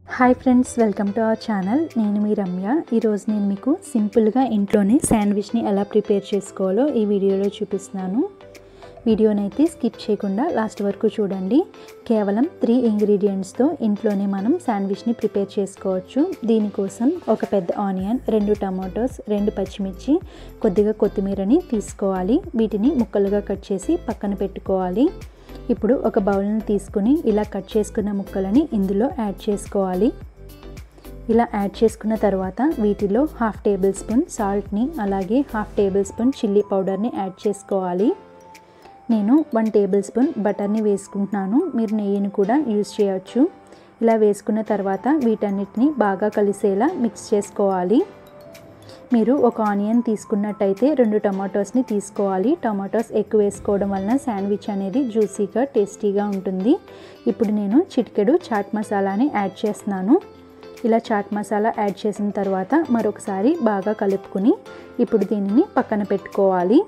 hi friends welcome to our channel నేను మీ రమ్య ఈరోజు నేను మీకు సింపుల్గా ఇంట్లోనే శాండ్విచ్ని ఎలా ప్రిపేర్ చేసుకోవాలో ఈ వీడియోలో చూపిస్తున్నాను వీడియోని అయితే స్కిప్ చేయకుండా లాస్ట్ వరకు చూడండి కేవలం త్రీ ఇంగ్రీడియంట్స్తో ఇంట్లోనే మనం శాండ్విచ్ని ప్రిపేర్ చేసుకోవచ్చు దీనికోసం ఒక పెద్ద ఆనియన్ రెండు టమాటోస్ రెండు పచ్చిమిర్చి కొద్దిగా కొత్తిమీరని తీసుకోవాలి వీటిని ముక్కలుగా కట్ చేసి పక్కన పెట్టుకోవాలి ఇప్పుడు ఒక బౌల్ని తీసుకుని ఇలా కట్ చేసుకున్న ముక్కలని ఇందులో యాడ్ చేసుకోవాలి ఇలా యాడ్ చేసుకున్న తర్వాత వీటిలో హాఫ్ టేబుల్ స్పూన్ సాల్ట్ని అలాగే హాఫ్ టేబుల్ స్పూన్ చిల్లీ పౌడర్ని యాడ్ చేసుకోవాలి నేను వన్ టేబుల్ స్పూన్ బటర్ని వేసుకుంటున్నాను మీరు నెయ్యిని కూడా యూజ్ చేయవచ్చు ఇలా వేసుకున్న తర్వాత వీటన్నిటిని బాగా కలిసేలా మిక్స్ చేసుకోవాలి మీరు ఒక ఆనియన్ తీసుకున్నట్టయితే రెండు టమాటోస్ని తీసుకోవాలి టమాటోస్ ఎక్కువ వేసుకోవడం వలన శాండ్విచ్ అనేది జ్యూసీగా టేస్టీగా ఉంటుంది ఇప్పుడు నేను చిటికెడు చాట్ మసాలాని యాడ్ చేస్తున్నాను ఇలా చాట్ మసాలా యాడ్ చేసిన తర్వాత మరొకసారి బాగా కలుపుకుని ఇప్పుడు దీనిని పక్కన పెట్టుకోవాలి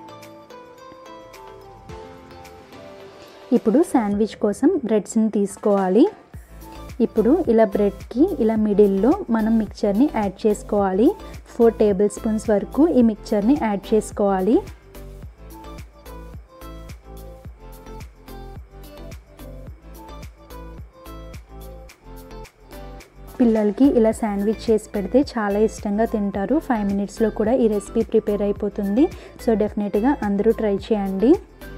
ఇప్పుడు శాండ్విచ్ కోసం బ్రెడ్స్ని తీసుకోవాలి ఇప్పుడు ఇలా బ్రెడ్కి ఇలా మిడిల్లో మనం మిక్చర్ని యాడ్ చేసుకోవాలి ఫోర్ టేబుల్ స్పూన్స్ వరకు ఈ మిక్చర్ని యాడ్ చేసుకోవాలి పిల్లలకి ఇలా శాండ్విచ్ చేసి పెడితే చాలా ఇష్టంగా తింటారు ఫైవ్ మినిట్స్లో కూడా ఈ రెసిపీ ప్రిపేర్ అయిపోతుంది సో డెఫినెట్గా అందరూ ట్రై చేయండి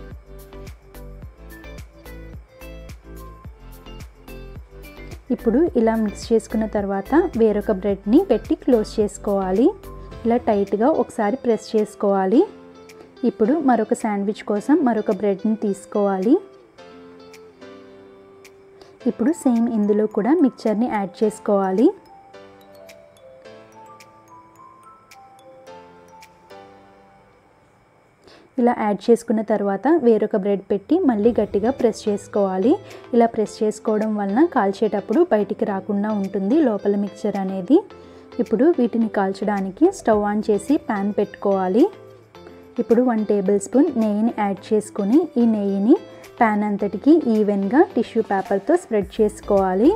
ఇప్పుడు ఇలా మిక్స్ చేసుకున్న తర్వాత వేరొక బ్రెడ్ని పెట్టి క్లోజ్ చేసుకోవాలి ఇలా టైట్గా ఒకసారి ప్రెస్ చేసుకోవాలి ఇప్పుడు మరొక శాండ్విచ్ కోసం మరొక బ్రెడ్ని తీసుకోవాలి ఇప్పుడు సేమ్ ఇందులో కూడా మిక్చర్ని యాడ్ చేసుకోవాలి ఇలా యాడ్ చేసుకున్న తర్వాత వేరొక బ్రెడ్ పెట్టి మళ్ళీ గట్టిగా ప్రెస్ చేసుకోవాలి ఇలా ప్రెస్ చేసుకోవడం వలన కాల్చేటప్పుడు బయటికి రాకుండా ఉంటుంది లోపల మిక్చర్ అనేది ఇప్పుడు వీటిని కాల్చడానికి స్టవ్ ఆన్ చేసి ప్యాన్ పెట్టుకోవాలి ఇప్పుడు వన్ టేబుల్ స్పూన్ నెయ్యిని యాడ్ చేసుకొని ఈ నెయ్యిని ప్యాన్ అంతటికి ఈవెన్గా టిష్యూ పేపర్తో స్ప్రెడ్ చేసుకోవాలి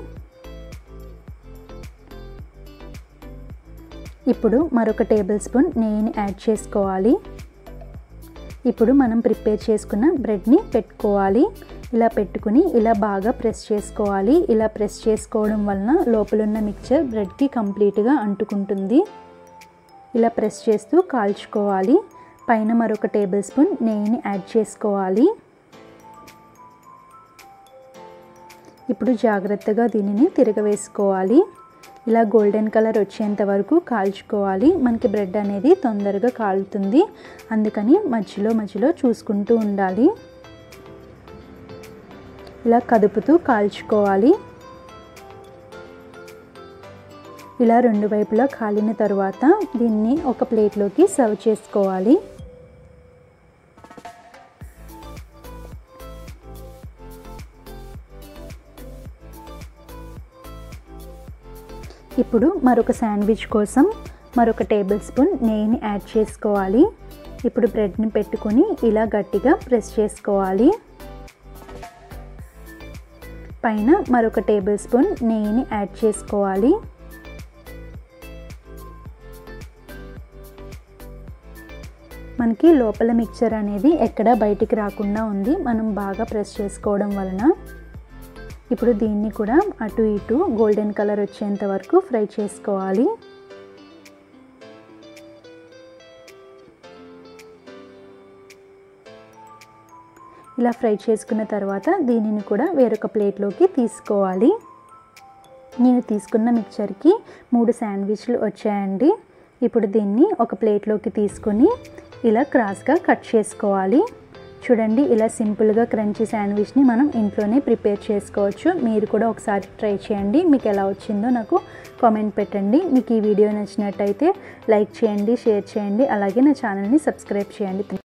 ఇప్పుడు మరొక టేబుల్ స్పూన్ నెయ్యిని యాడ్ చేసుకోవాలి ఇప్పుడు మనం ప్రిపేర్ చేసుకున్న బ్రెడ్ని పెట్టుకోవాలి ఇలా పెట్టుకుని ఇలా బాగా ప్రెస్ చేసుకోవాలి ఇలా ప్రెస్ చేసుకోవడం వలన లోపలున్న మిక్చర్ బ్రెడ్కి కంప్లీట్గా అంటుకుంటుంది ఇలా ప్రెస్ చేస్తూ కాల్చుకోవాలి పైన మరొక టేబుల్ స్పూన్ నెయ్యిని యాడ్ చేసుకోవాలి ఇప్పుడు జాగ్రత్తగా దీనిని తిరగవేసుకోవాలి ఇలా గోల్డెన్ కలర్ వచ్చేంత వరకు కాల్చుకోవాలి మనకి బ్రెడ్ అనేది తొందరగా కాలుతుంది అందుకని మధ్యలో మధ్యలో చూసుకుంటూ ఉండాలి ఇలా కదుపుతూ కాల్చుకోవాలి ఇలా రెండు వైపులా కాలిన తర్వాత దీన్ని ఒక ప్లేట్లోకి సర్వ్ చేసుకోవాలి ఇప్పుడు మరొక శాండ్విచ్ కోసం మరొక టేబుల్ స్పూన్ నెయ్యిని యాడ్ చేసుకోవాలి ఇప్పుడు బ్రెడ్ని పెట్టుకొని ఇలా గట్టిగా ప్రెస్ చేసుకోవాలి పైన మరొక టేబుల్ స్పూన్ నెయ్యిని యాడ్ చేసుకోవాలి మనకి లోపల మిక్చర్ అనేది ఎక్కడ బయటికి రాకుండా ఉంది మనం బాగా ప్రెస్ చేసుకోవడం వలన ఇప్పుడు దీన్ని కూడా అటు ఇటు గోల్డెన్ కలర్ వచ్చేంత వరకు ఫ్రై చేసుకోవాలి ఇలా ఫ్రై చేసుకున్న తర్వాత దీనిని కూడా వేరొక ప్లేట్లోకి తీసుకోవాలి నేను తీసుకున్న మిక్చర్కి మూడు శాండ్విచ్లు వచ్చాయండి ఇప్పుడు దీన్ని ఒక ప్లేట్లోకి తీసుకొని ఇలా క్రాస్గా కట్ చేసుకోవాలి చూడండి ఇలా సింపుల్గా క్రంచీ శాండ్విచ్ని మనం ఇంట్లోనే ప్రిపేర్ చేసుకోవచ్చు మీరు కూడా ఒకసారి ట్రై చేయండి మీకు ఎలా వచ్చిందో నాకు కామెంట్ పెట్టండి మీకు ఈ వీడియో నచ్చినట్టయితే లైక్ చేయండి షేర్ చేయండి అలాగే నా ఛానల్ని సబ్స్క్రైబ్ చేయండి